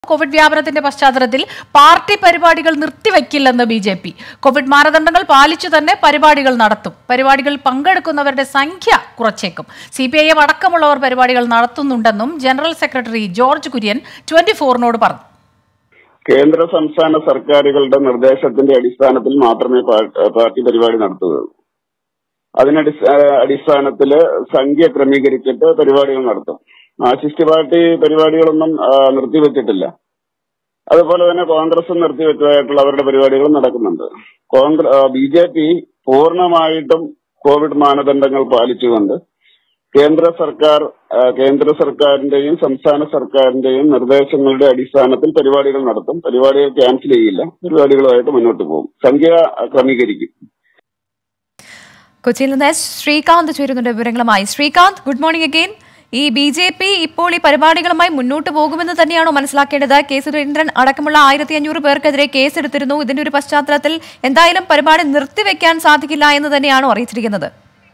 Covid വ്യാപനത്തിന്റെ പശ്ചാത്തലത്തിൽ party പരിപാടികൾ നിർത്തിവെക്കില്ലെന്ന് ബി ജെ പി കോവിഡ് മാനദണ്ഡങ്ങൾ പാലിച്ചു തന്നെ പരിപാടികൾ നടത്തും പരിപാടികളിൽ പങ്കെടുക്കുന്നവരുടെ സംഖ്യ കുറച്ചേക്കും സി പി ഐ എം അടക്കമുള്ളവർ പരിപാടികൾ നടത്തുന്നുണ്ടെന്നും general secretary George Kurian twenty ഫോറിനോട് പറഞ്ഞു കേന്ദ്ര സംസ്ഥാന സർക്കാരുകളുടെ നിർദ്ദേശത്തിന്റെ അടിസ്ഥാനത്തിൽ മാത്രമേ പാ- പാർട്ടി പരിപാടി നടത്തുകയുള്ളൂ അതിനടി അടിസ്ഥാനത്തില് സംഖ്യ ക്രമീകരിച്ചിട്ട് പരിപാടികൾ നടത്തും മാർക്സിസ്റ്റ് പാർട്ടി പരിപാടികളൊന്നും ആ, നിർത്തിവെച്ചിട്ടില്ല അതുപോലെ തന്നെ കോൺഗ്രസും നിർത്തിവെച്ചതായിട്ടുള്ള അവരുടെ പരിപാടികളും നടക്കുന്നുണ്ട് കോൺഗ്രസ് ബി ജെ പി പൂർണ്ണമായിട്ടും കോവിഡ് മാനദണ്ഡങ്ങൾ പാലിച്ചുകൊണ്ട് കേന്ദ്ര സർക്കാർ ആ, കേന്ദ്ര സർക്കാരിന്റെയും സംസ്ഥാന സർക്കാരിന്റെയും നിർദ്ദേശങ്ങളുടെ അടിസ്ഥാനത്തിൽ പരിപാടികൾ നടത്തും പരിപാടികൾ ക്യാൻസൽ ചെയ്യില്ല പരിപാടികളുമായിട്ട് മുന്നോട്ട് പോകും സംഖ്യ ആ, ക്രമീകരിക്കും കൊച്ചിയിൽ നിന്ന് എസ് ശ്രീകാന്ത് ചേരുന്നുണ്ട് വിവരങ്ങളുമായി ശ്രീകാന്ത് ഗുഡ് മോർണിംഗ് അഗെയിൻ ഈ ബി ജെ പി ഇപ്പോൾ ഈ പരിപാടികളുമായി മുന്നോട്ട് പോകുമെന്ന് തന്നെയാണോ മനസ്സിലാക്കേണ്ടത് കെ സുരേന്ദ്രൻ അടക്കമുള്ള ആയിരത്തി അഞ്ഞൂറ് പേർക്കെതിരെ കേസെടുത്തിരുന്നു ഇതിന്റെ ഒരു പശ്ചാത്തലത്തിൽ എന്തായാലും പരിപാടി നിർത്തിവെക്കാൻ സാധിക്കില്ല എന്ന് തന്നെയാണോ അറിയിച്ചിരിക്കുന്നത്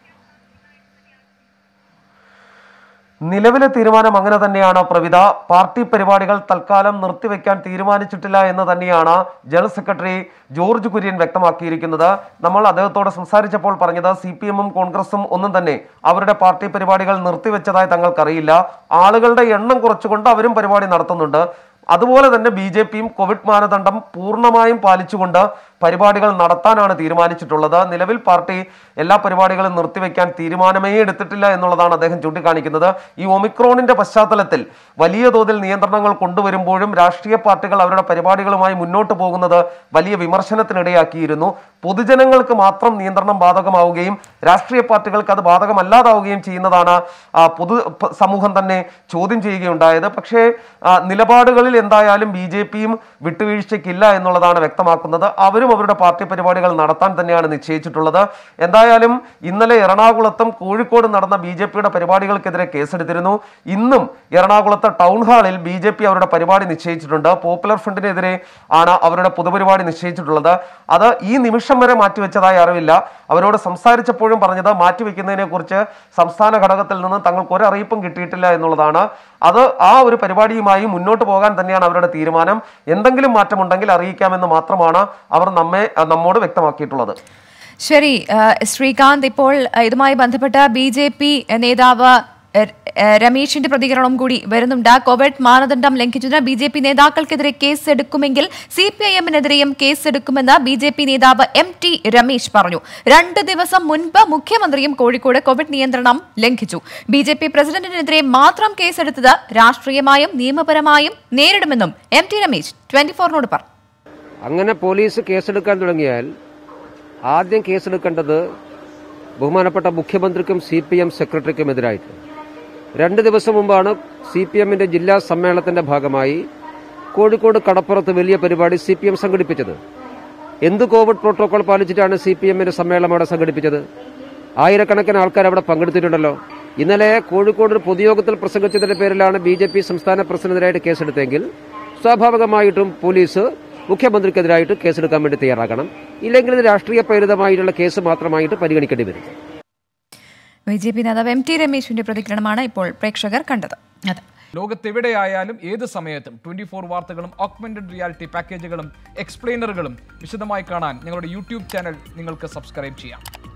നിലവിലെ തീരുമാനം അങ്ങനെ തന്നെയാണ് പ്രവിധ പാർട്ടി പരിപാടികൾ തൽക്കാലം നിർത്തിവെക്കാൻ തീരുമാനിച്ചിട്ടില്ല എന്ന് തന്നെയാണ് ജനറൽ സെക്രട്ടറി ജോർജ് കുര്യൻ വ്യക്തമാക്കിയിരിക്കുന്നത് നമ്മൾ അദ്ദേഹത്തോട് സംസാരിച്ചപ്പോൾ പറഞ്ഞത് സി പി എമ്മും കോൺഗ്രസും ഒന്നും തന്നെ അവരുടെ പാർട്ടി പരിപാടികൾ നിർത്തിവെച്ചതായി തങ്ങൾക്കറിയില്ല ആളുകളുടെ എണ്ണം കുറച്ചുകൊണ്ട് അവരും പരിപാടി നടത്തുന്നുണ്ട് അതുപോലെ തന്നെ ബി ജെ പിയും കോവിഡ് മാനദണ്ഡം പൂർണ്ണമായും പാലിച്ചുകൊണ്ട് പരിപാടികൾ നടത്താനാണ് തീരുമാനിച്ചിട്ടുള്ളത് നിലവിൽ പാർട്ടി എല്ലാ പരിപാടികളും നിർത്തിവെക്കാൻ തീരുമാനമേ എടുത്തിട്ടില്ല എന്നുള്ളതാണ് അദ്ദേഹം ചൂണ്ടിക്കാണിക്കുന്നത് ഈ ഒമിക്രോണിന്റെ പശ്ചാത്തലത്തിൽ വലിയ തോതിൽ നിയന്ത്രണങ്ങൾ കൊണ്ടുവരുമ്പോഴും രാഷ്ട്രീയ പാർട്ടികൾ അവരുടെ പരിപാടികളുമായി മുന്നോട്ട് പോകുന്നത് വലിയ വിമർശനത്തിനിടയാക്കിയിരുന്നു പൊതുജനങ്ങൾക്ക് മാത്രം നിയന്ത്രണം ബാധകമാവുകയും രാഷ്ട്രീയ പാർട്ടികൾക്ക് അത് ബാധകമല്ലാതാവുകയും ചെയ്യുന്നതാണ് ആ, പൊതു പ- സമൂഹം തന്നെ ചോദ്യം ചെയ്യുകയുണ്ടായത് പക്ഷേ ആ, നിലപാടുകളിൽ എന്തായാലും ബി ജെ പിയും വിട്ടുവീഴ്ചയ്ക്കില്ല എന്നുള്ളതാണ് വ്യക്തമാക്കുന്നത് അവരും അവരുടെ പാർട്ടി പരിപാടികൾ നടത്താൻ തന്നെയാണ് നിശ്ചയിച്ചിട്ടുള്ളത് എന്തായാലും ഇന്നലെ എറണാകുളത്തും കോഴിക്കോട് നടന്ന ബി ജെ പിയുടെ പരിപാടികൾക്കെതിരെ കേസെടുത്തിരുന്നു ഇന്നും എറണാകുളത്തെ ടൗൺ ഹാളിൽ ബി ജെ പി അവരുടെ പരിപാടി നിശ്ചയിച്ചിട്ടുണ്ട് പോപ്പുലർ ഫ്രണ്ടിനെതിരെ ആണ് അവരുടെ പൊതുപരിപാടി നിശ്ചയിച്ചിട്ടുള്ളത് അത് ഈ നിമിഷം വരെ മാറ്റിവെച്ചതായി അറിവില്ല അവരോട് സംസാരിച്ചപ്പോഴും പറഞ്ഞത് മാറ്റിവെക്കുന്നതിനെ കുറിച്ച് സംസ്ഥാന ഘടകത്തിൽ നിന്ന് തങ്ങൾക്ക് ഒരു അറിയിപ്പും കിട്ടിയിട്ടില്ല എന്നുള്ളതാണ് അത് ആ ഒരു പരിപാടിയുമായി മുന്നോട്ട് പോകാൻ തന്നെയാണ് അവരുടെ തീരുമാനം എന്തെങ്കിലും മാറ്റമുണ്ടെങ്കിൽ അറിയിക്കാമെന്ന് മാത്രമാണ് അവർ നമ്മെ നമ്മോട് വ്യക്തമാക്കിയിട്ടുള്ളത് ശരി ആ, ശ്രീകാന്ത് ഇപ്പോൾ ആ, ഇതുമായി ബന്ധപ്പെട്ട ബി ജെ പി നേതാവ് എ, എ, രമേശിന്റെ പ്രതികരണം കൂടി വരുന്നുണ്ട് കോവിഡ് മാനദണ്ഡം ലംഘിച്ചതിന് ബി ജെ പി നേതാക്കൾക്കെതിരെ കേസെടുക്കുമെങ്കിൽ സി പി ഐ എമ്മിനെതിരെയും കേസെടുക്കുമെന്ന് ബി ജെ പി നേതാവ് എം ടി രമേശ് പറഞ്ഞു രണ്ട് ദിവസം മുൻപ് മുഖ്യമന്ത്രിയും കോഴിക്കോട് കോവിഡ് നിയന്ത്രണം ലംഘിച്ചു ബി ജെ പി പ്രസിഡന്റിനെതിരെ മാത്രം കേസെടുത്തത് രാഷ്ട്രീയമായും നിയമപരമായും നേരിടുമെന്നും എം ടി രമേശ് ട്വന്റി ഫോറിനോട് പറഞ്ഞു അങ്ങനെ പോലീസ് കേസെടുക്കാൻ തുടങ്ങിയാൽ ആദ്യം കേസെടുക്കേണ്ടത് ബഹുമാനപ്പെട്ട മുഖ്യമന്ത്രിക്കും സി പി എം സെക്രട്ടറിക്കും എതിരായിട്ട് രണ്ട് ദിവസം മുമ്പാണ് സി പി എമ്മിന്റെ ജില്ലാ സമ്മേളനത്തിന്റെ ഭാഗമായി കോഴിക്കോട് കടപ്പുറത്ത് വലിയ പരിപാടി സി പി എം സംഘടിപ്പിച്ചത് എന്ത് കോവിഡ് പ്രോട്ടോകോൾ പാലിച്ചിട്ടാണ് സി പി എമ്മിന്റെ സമ്മേളനം അവിടെ സംഘടിപ്പിച്ചത് ആയിരക്കണക്കിന് ആൾക്കാർ അവിടെ പങ്കെടുത്തിട്ടുണ്ടല്ലോ ഇന്നലെ കോഴിക്കോട് ഒരു പൊതുയോഗത്തിൽ പ്രസംഗിച്ചതിന്റെ പേരിലാണ് ബി ജെ പി സംസ്ഥാന പ്രസിഡന്റിനായിട്ട് കേസെടുത്തെങ്കിൽ സ്വാഭാവികമായിട്ടും പോലീസ് മുഖ്യമന്ത്രിക്കെതിരായിട്ട് കേസെടുക്കാൻ വേണ്ടി തയ്യാറാകണം ഇല്ലെങ്കിൽ ഇത് രാഷ്ട്രീയ പ്രേരിതമായിട്ടുള്ള കേസ് മാത്രമായിട്ട് പരിഗണിക്കേണ്ടി വരും ബി ജെ പി നേതാവ് എം ടി രമേശിന്റെ പ്രതികരണമാണ് ഇപ്പോൾ പ്രേക്ഷകർ കണ്ടത് അതെ ലോകത്തെവിടെയായാലും ഏത് സമയത്തും ട്വന്റി ഫോർ വാർത്തകളും ഓഗ്മെന്റഡ് റിയാലിറ്റി പാക്കേജുകളും എക്സ്പ്ലെയിനറുകളും വിശദമായി കാണാൻ ഞങ്ങളുടെ യൂട്യൂബ് ചാനൽ നിങ്ങൾക്ക് സബ്സ്ക്രൈബ് ചെയ്യാം